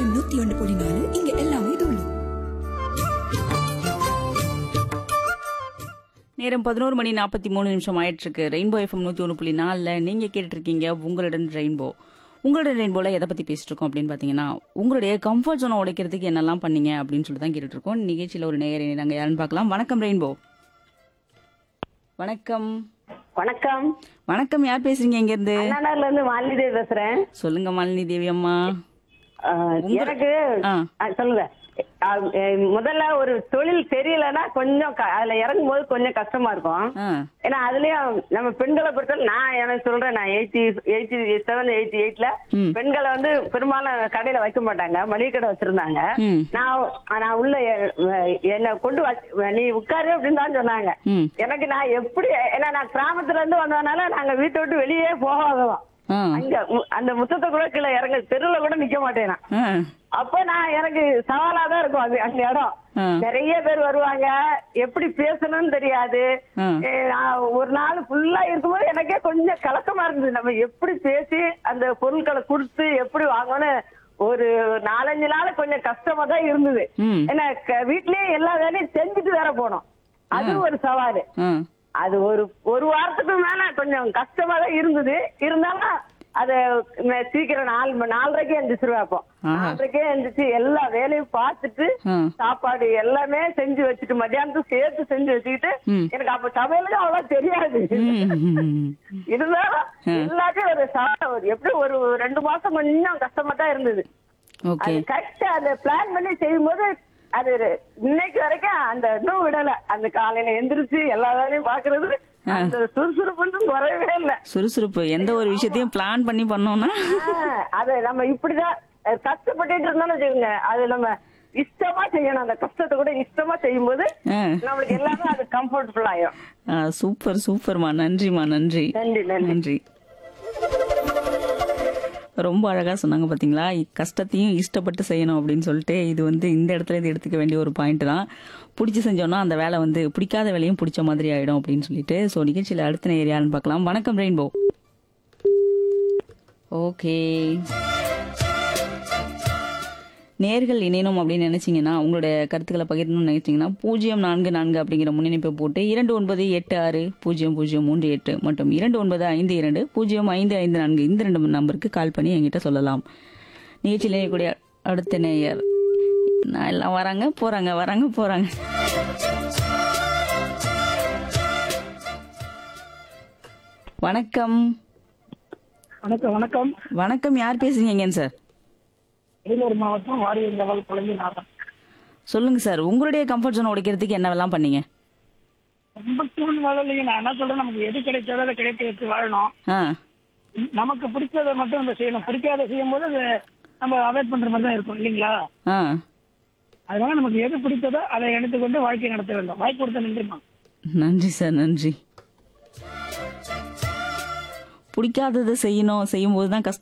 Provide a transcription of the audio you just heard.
FM நூத்தி ஒன்று புள்ளி நாலு இங்க எல்லாமே தூளு நேரம் பதினோரு மணி நாற்பத்தி மூணு நிமிஷம் ஆயிட்டிருக்கு ரெயின்போ எஃப்எம் நூற்றி ஒன்று புள்ளி நாலில் நீங்கள் கேட்டுட்ருக்கீங்க உங்களுடன் ரெயின்போ உங்களுடன் ரெயின்போவில் எதை பற்றி பேசிட்டு இருக்கோம் அப்படின்னு பார்த்தீங்கன்னா உங்களுடைய கம்ஃபர்ட் ஜோனை உடைக்கிறதுக்கு என்னெல்லாம் பண்ணீங்க அப்படின்னு சொல்லி தான் கேட்டுட்டு இருக்கோம் நிகழ்ச்சியில் ஒரு நேயரை நாங்கள் யாருன்னு பார்க்கலாம் வணக்கம் ரெயின்போ வணக்கம் வணக்கம் வணக்கம் யார் பேசுறீங்க இங்கேருந்து அண்ணாநகர்ல இருந்து மாலிதேவி பேசுறேன் சொல்லுங்க மாலினி தேவி அம்மா அஹ், உங்க- எனக்கு ஆ. அஹ், சொல்லுங்க அஹ், அஹ், முதல்ல ஒரு தொழில் தெரியலன்னா கொஞ்சம் க- அதுல இறங்கும் போது கொஞ்சம் கஷ்டமா இருக்கும் ஆ ஏன்னா அதுலயும் நம்ம பெண்களை பொறுத்தவரை நான் எனக்கு சொல்றேன் நான் எயிட்டி எயிட்டி செவன் எயிட்டி எயிட்ல ம். பெண்களை வந்து பெரும்பாலும் கடையில வைக்க மாட்டாங்க மளிகை கடை வச்சிருந்தாங்க ம் நான் நான் உள்ள எ- என்னை கொண்டு வச்சு நீ உட்காரு அப்படின்னு தான் சொன்னாங்க ம் எனக்கு நான் எப்படி ஏன்னா நான் கிராமத்துல இருந்து வந்ததுனால நாங்க வீட்டை விட்டு வெளியே போகாதோம் ஆ அங்க மு- அந்த முத்தத்தை கூட கீழே இறங்க தெருவுல கூட நிக்க மாட்டேன் நான். ஆ அப்ப நான் எனக்கு சவாலா தான் இருக்கும் அது அந்த இடம் ஆ. நிறைய பேர் வருவாங்க எப்படி பேசணும்னு தெரியாது ஆ. ஏ, நான் ஒரு நாள் ஃபுல்லா இருக்கும்போது எனக்கே கொஞ்சம் கலக்கமா இருந்தது நம்ம எப்படி பேசி அந்த பொருட்களை கொடுத்து எப்படி வாங்கணும் ஒரு நாலஞ்சு நாள் கொஞ்சம் கஷ்டமா தான் இருந்தது ம். ஏன்னா க- வீட்லயே எல்லா வேலையும் செஞ்சுட்டு வேற போனோம் அது ஒரு சவாலு ஆ அது ஒரு ஒரு வாரத்துக்கு மேல கொஞ்சம் கஷ்டமா தான் இருந்தது இருந்தாலும் அத நான் சீக்கிரம் நாலு மணி நாலரைக்கே எந்திரிச்சிருவேன் அப்போ ஆஹா. நாலரைக்கே எந்திரிச்சு எல்லா வேலையும் பார்த்துட்டு ஆ. சாப்பாடு எல்லாமே செஞ்சு வச்சுட்டு மத்தியானத்துக்கு சேர்த்து செஞ்சு வச்சுக்கிட்டு ம். எனக்கு அப்ப சமையலுக்கு அவ்வளவு தெரியாது ம் இருந்தாலும் எல்லாத்தையும் ஒரு சா- ஒரு எப்படி ஒரு ரெண்டு மாசம் கொஞ்சம் கஷ்டமா தான் இருந்தது ஓகே அது கரெக்டா அந்த பிளான் பண்ணி செய்யும்போது அது ஒரு- இன்னைக்கு வரைக்கும் அந்த இன்னும் விடல அந்த காலையில எந்திரிச்சு எல்லா வேலையும் பாக்குறது அந்த சுறுசுறுப்புன்னு குறையவே இல்ல சுறுசுறுப்பு எந்த ஒரு விஷயத்தையும் பிளான் பண்ணி பண்ணோம்னா ஆஹ், அது நம்ம இப்படிதான் அஹ், கஷ்டப்பட்டுட்டு இருந்தோம்னு வச்சுக்கோங்க அது நம்ம இஷ்டமா செய்யணும் அந்த கஷ்டத்தை கூட இஷ்டமா செய்யும்போது ஆ. நம்மளுக்கு எல்லாமே அது கம்ஃபர்டபுள் ஆயிரும் ஆ, சூப்பர் சூப்பர்மா நன்றிமா நன்றி நன்றி நன்றி நன்றி ரொம்ப அழகா சொன்னாங்க பாத்தீங்களா கஷ்டத்தையும் இஷ்டப்பட்டு செய்யணும் அப்படின்னு சொல்லிட்டு இது வந்து இந்த இடத்துல இது எடுத்துக்க வேண்டிய ஒரு பாயிண்ட் தான் பிடிச்சி செஞ்சோம்னா அந்த வேலை வந்து பிடிக்காத வேலையும் பிடிச்ச மாதிரி ஆயிடும் அப்படின்னு சொல்லிட்டு ஸோ நிகழ்ச்சியில் அடுத்த நேர் யாருன்னு பார்க்கலாம் வணக்கம் ரெயின்போ ஓகே நேர்கள் இணையணும் அப்படின்னு நினைச்சீங்கன்னா உங்களுடைய கருத்துக்களை பகிரணும்னு நினைச்சீங்கன்னா பூஜ்ஜியம் நான்கு நான்கு அப்படிங்கிற முன்னணிப்பை போட்டு இரண்டு ஒன்பது எட்டு ஆறு பூஜ்ஜியம் பூஜ்ஜியம் மூன்று எட்டு மற்றும் இரண்டு ஒன்பது ஐந்து இரண்டு பூஜ்ஜியம் ஐந்து ஐந்து நான்கு இந்த ரெண்டு நம்பருக்கு கால் பண்ணி என்கிட்ட சொல்லலாம் நிகழ்ச்சியில் இணையக்கூடிய அடுத்த நேயர் நான் எல்லாம் வராங்க போறாங்க வராங்க போறாங்க வணக்கம் வணக்கம் வணக்கம் வணக்கம் யார் பேசுறீங்கன்னு சார் வேலூர் மாவட்டம் வாரியர் லெவல் குழந்தை நாதன் சொல்லுங்க சார் உங்களுடைய கம்ஃபர்ட் ஜோன் உடைக்கிறதுக்கு என்னவெல்லாம் பண்ணீங்க ரொம்ப தூண் வாழலைங்க நான் என்ன சொல்றேன் நமக்கு எது கிடைச்சதோ அதை கிடைக்க வச்சு வாழணும் ஆ நமக்கு பிடிச்சதை மட்டும் நம்ம செய்யணும் பிடிக்காத செய்யும் போது அது நம்ம அவாய்ட் பண்ற மாதிரி தான் இருக்கும் இல்லைங்களா ஆ அதனால நமக்கு எது பிடிச்சதோ அதை எடுத்துக்கொண்டு வாழ்க்கை நடத்த வேண்டும் வாய்ப்பு கொடுத்த நன்றிமா நன்றி சார் நன்றி பிடிக்காததை செய்யணும் செய்யும்போது தான் கஷ்டம்